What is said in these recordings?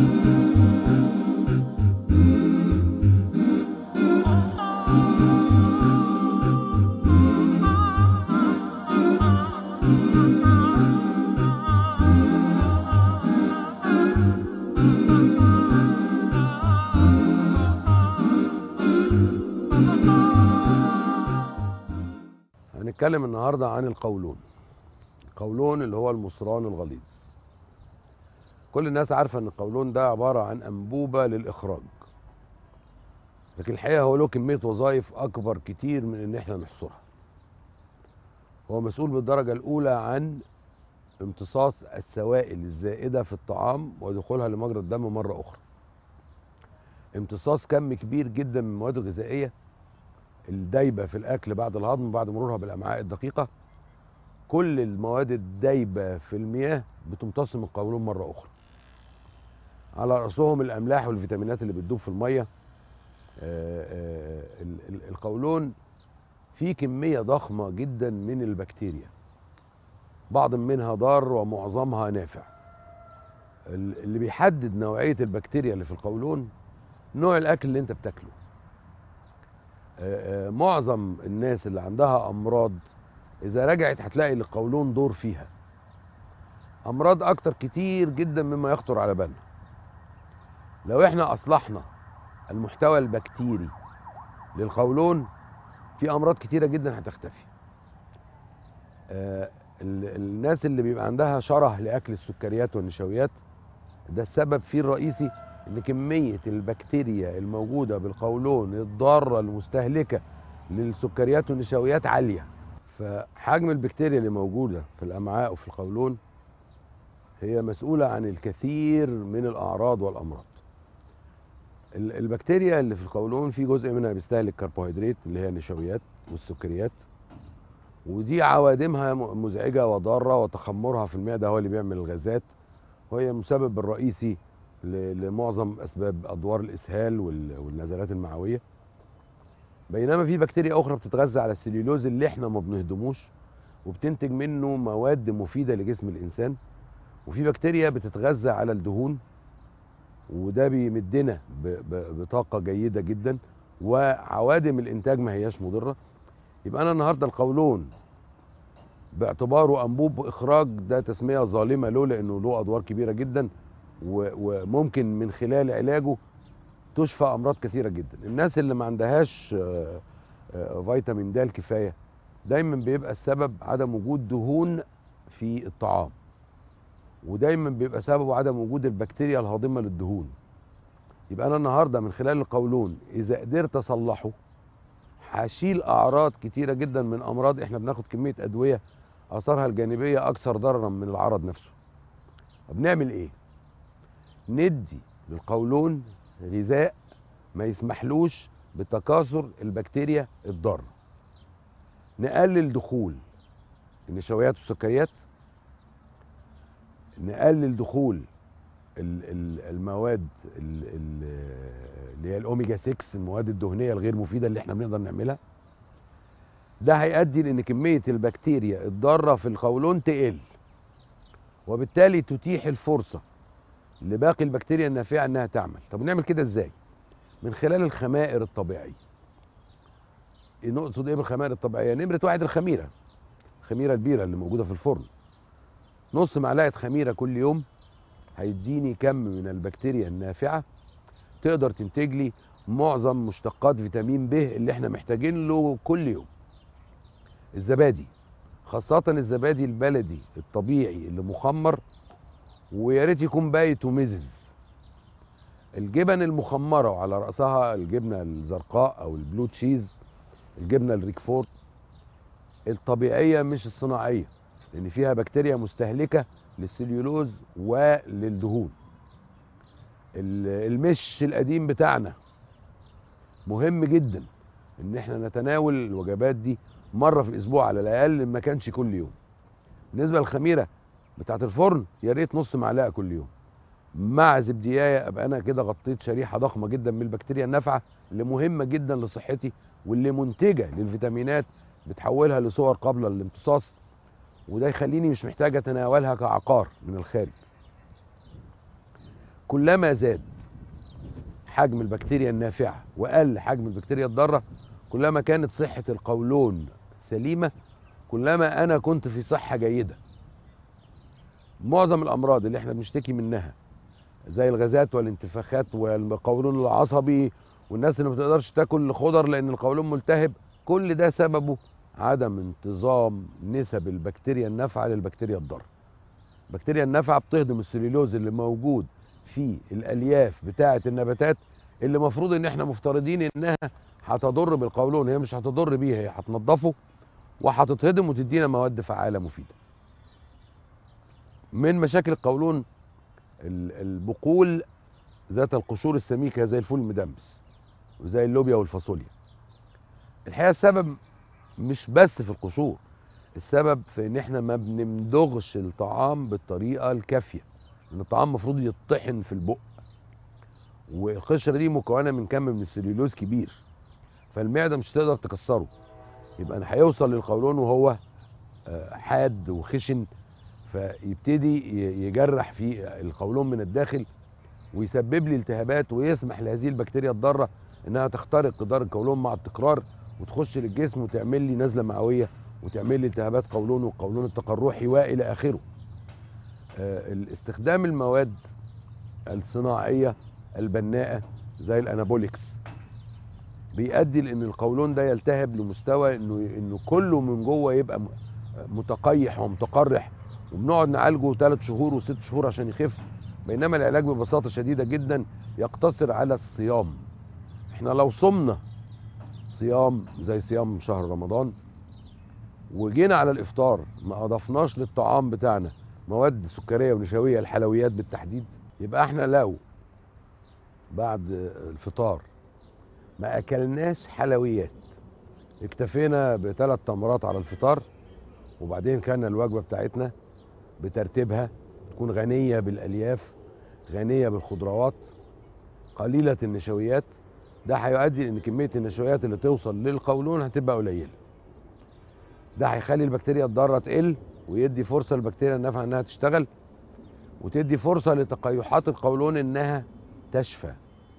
هنتكلم النهارده عن القولون القولون اللي هو المصران الغليظ كل الناس عارفه ان القولون ده عباره عن انبوبه للاخراج لكن الحقيقه هو له كميه وظائف اكبر كتير من ان احنا نحصرها هو مسؤول بالدرجه الاولى عن امتصاص السوائل الزائده في الطعام ودخولها لمجرى الدم مره اخرى امتصاص كم كبير جدا من المواد الغذائيه الدايبه في الاكل بعد الهضم بعد مرورها بالامعاء الدقيقه كل المواد الدايبه في المياه بتمتص من القولون مره اخرى على راسهم الاملاح والفيتامينات اللي بتدوب في الميه آه، آه، ال- ال- القولون فيه كميه ضخمه جدا من البكتيريا بعض منها ضار ومعظمها نافع ال- اللي بيحدد نوعيه البكتيريا اللي في القولون نوع الاكل اللي انت بتاكله آه، آه، معظم الناس اللي عندها امراض اذا رجعت هتلاقي القولون دور فيها امراض اكتر كتير جدا مما يخطر على بالنا لو احنا اصلحنا المحتوى البكتيري للقولون في امراض كتيره جدا هتختفي آه، ال- الناس اللي بيبقى عندها شره لاكل السكريات والنشويات ده السبب فيه الرئيسي ان كميه البكتيريا الموجوده بالقولون الضاره المستهلكه للسكريات والنشويات عاليه فحجم البكتيريا اللي موجوده في الامعاء وفي القولون هي مسؤوله عن الكثير من الاعراض والامراض ال- البكتيريا اللي في القولون في جزء منها بيستهلك كربوهيدرات اللي هي النشويات والسكريات ودي عوادمها م- مزعجه وضاره وتخمرها في المعده هو اللي بيعمل الغازات وهي المسبب الرئيسي ل- لمعظم اسباب ادوار الاسهال وال- والنزلات المعويه بينما في بكتيريا اخرى بتتغذى على السليولوز اللي احنا ما بنهضموش وبتنتج منه مواد مفيده لجسم الانسان وفي بكتيريا بتتغذى على الدهون وده بيمدنا ب- ب- بطاقه جيده جدا وعوادم الانتاج ما هياش مضره يبقى انا النهارده القولون باعتباره انبوب اخراج ده تسميه ظالمه له لانه له ادوار كبيره جدا و- وممكن من خلال علاجه تشفى امراض كثيره جدا الناس اللي ما عندهاش آه، آه، فيتامين د كفايه دايما بيبقى السبب عدم وجود دهون في الطعام ودايما بيبقى سببه عدم وجود البكتيريا الهاضمه للدهون يبقى انا النهارده من خلال القولون اذا قدرت اصلحه هشيل اعراض كتيره جدا من امراض احنا بناخد كميه ادويه اثارها الجانبيه اكثر ضررا من العرض نفسه طب نعمل ايه ندي للقولون غذاء ما يسمحلوش بتكاثر البكتيريا الضاره نقلل دخول النشويات والسكريات نقلل دخول ال- ال- المواد ال- ال- اللي هي الاوميجا 6 المواد الدهنيه الغير مفيده اللي احنا بنقدر نعملها ده هيؤدي لان كميه البكتيريا الضاره في القولون تقل وبالتالي تتيح الفرصه لباقي البكتيريا النافعه انها تعمل طب نعمل كده ازاي من خلال الخمائر الطبيعيه نقصد ايه بالخمائر الطبيعيه نمره واحد الخميره الخميره البيره اللي موجوده في الفرن نص معلقه خميره كل يوم هيديني كم من البكتيريا النافعه تقدر تنتج لي معظم مشتقات فيتامين ب اللي احنا محتاجين له كل يوم الزبادي خاصة الزبادي البلدي الطبيعي اللي مخمر ويا ريت يكون بايت ومزز الجبن المخمرة وعلى رأسها الجبنة الزرقاء أو البلو تشيز الجبنة الريكفورت الطبيعية مش الصناعية لأن فيها بكتيريا مستهلكة للسليولوز وللدهون ال- المش القديم بتاعنا مهم جدا ان احنا نتناول الوجبات دي مره في الاسبوع على الاقل ما كانش كل يوم بالنسبه للخميره بتاعه الفرن يا ريت نص معلقه كل يوم مع زبديايه ابقى انا كده غطيت شريحه ضخمه جدا من البكتيريا النافعه اللي مهمه جدا لصحتي واللي منتجه للفيتامينات بتحولها لصور قابله للامتصاص وده يخليني مش محتاج اتناولها كعقار من الخارج كلما زاد حجم البكتيريا النافعة وقل حجم البكتيريا الضارة كلما كانت صحة القولون سليمة كلما أنا كنت في صحة جيدة معظم الأمراض اللي احنا بنشتكي منها زي الغازات والانتفاخات والقولون العصبي والناس اللي ما بتقدرش تاكل خضر لأن القولون ملتهب كل ده سببه عدم انتظام نسب البكتيريا النافعة للبكتيريا الضارة البكتيريا النافعة بتهضم السليلوز اللي موجود في الالياف بتاعه النباتات اللي المفروض ان احنا مفترضين انها هتضر بالقولون هي مش هتضر بيه هي هتنضفه وهتتهضم وتدينا مواد فعاله مفيده من مشاكل القولون ال- البقول ذات القشور السميكه زي الفول المدمس وزي اللوبيا والفاصوليا الحقيقه السبب مش بس في القشور السبب في ان احنا ما بنمضغش الطعام بالطريقه الكافيه ان الطعام المفروض يطحن في البق والقشره دي مكونه من كم من السليولوز كبير فالمعده مش تقدر تكسره يبقى أنا هيوصل للقولون وهو آه، حاد وخشن فيبتدي ي- يجرح في القولون من الداخل ويسبب لي التهابات ويسمح لهذه البكتيريا الضاره انها تخترق جدار القولون مع التكرار وتخش للجسم وتعمل لي نزله معويه وتعمل لي التهابات قولون والقولون التقرحي والى اخره آه، الاستخدام المواد الصناعيه البناءه زي الانابوليكس بيؤدي لان القولون ده يلتهب لمستوى انه انه كله من جوه يبقى م- متقيح ومتقرح وبنقعد نعالجه ثلاث شهور وست شهور عشان يخف بينما العلاج ببساطه شديده جدا يقتصر على الصيام احنا لو صمنا صيام زي صيام شهر رمضان وجينا على الافطار ما اضفناش للطعام بتاعنا مواد سكريه ونشويه الحلويات بالتحديد يبقى احنا لو بعد الفطار ما اكلناش حلويات اكتفينا بثلاث تمرات على الفطار وبعدين كان الوجبه بتاعتنا بترتيبها تكون غنيه بالالياف غنيه بالخضروات قليله النشويات ده هيؤدي ان كميه النشويات اللي توصل للقولون هتبقى قليله ده هيخلي البكتيريا الضاره تقل ويدي فرصه للبكتيريا النافعه انها تشتغل وتدي فرصه لتقيحات القولون انها تشفى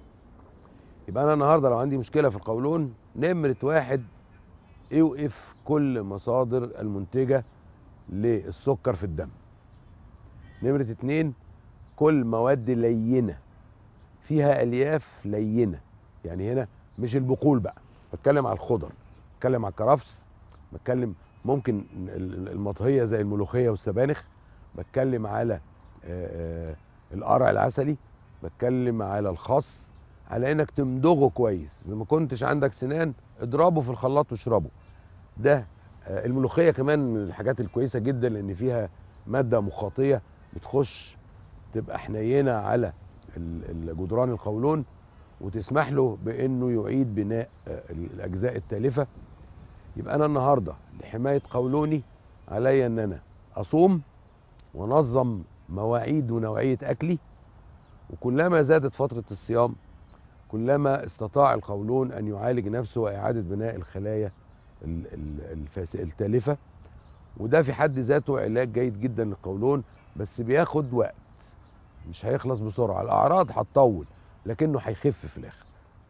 يبقى انا النهارده لو عندي مشكله في القولون نمره واحد اوقف كل مصادر المنتجه للسكر في الدم نمره اتنين كل مواد لينه فيها الياف لينه يعني هنا مش البقول بقى بتكلم على الخضر بتكلم على الكرفس بتكلم ممكن ال- المطهيه زي الملوخيه والسبانخ بتكلم على آه، آه، القرع العسلي بتكلم على الخس على انك تمضغه كويس اذا ما كنتش عندك سنان اضربه في الخلاط واشربه ده آه، الملوخيه كمان من الحاجات الكويسه جدا لان فيها ماده مخاطيه بتخش تبقى حنينه على ال- ال- جدران القولون وتسمح له بانه يعيد بناء آه، الاجزاء التالفه يبقى انا النهارده لحمايه قولوني عليا ان انا اصوم وانظم مواعيد ونوعيه اكلي وكلما زادت فتره الصيام كلما استطاع القولون ان يعالج نفسه واعاده بناء الخلايا ال- ال- الفاس- التالفه وده في حد ذاته علاج جيد جدا للقولون بس بياخد وقت مش هيخلص بسرعه الاعراض هتطول لكنه هيخف في الاخر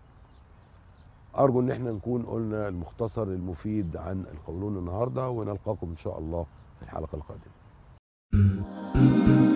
ارجو ان احنا نكون قلنا المختصر المفيد عن القولون النهارده ونلقاكم ان شاء الله في الحلقه القادمه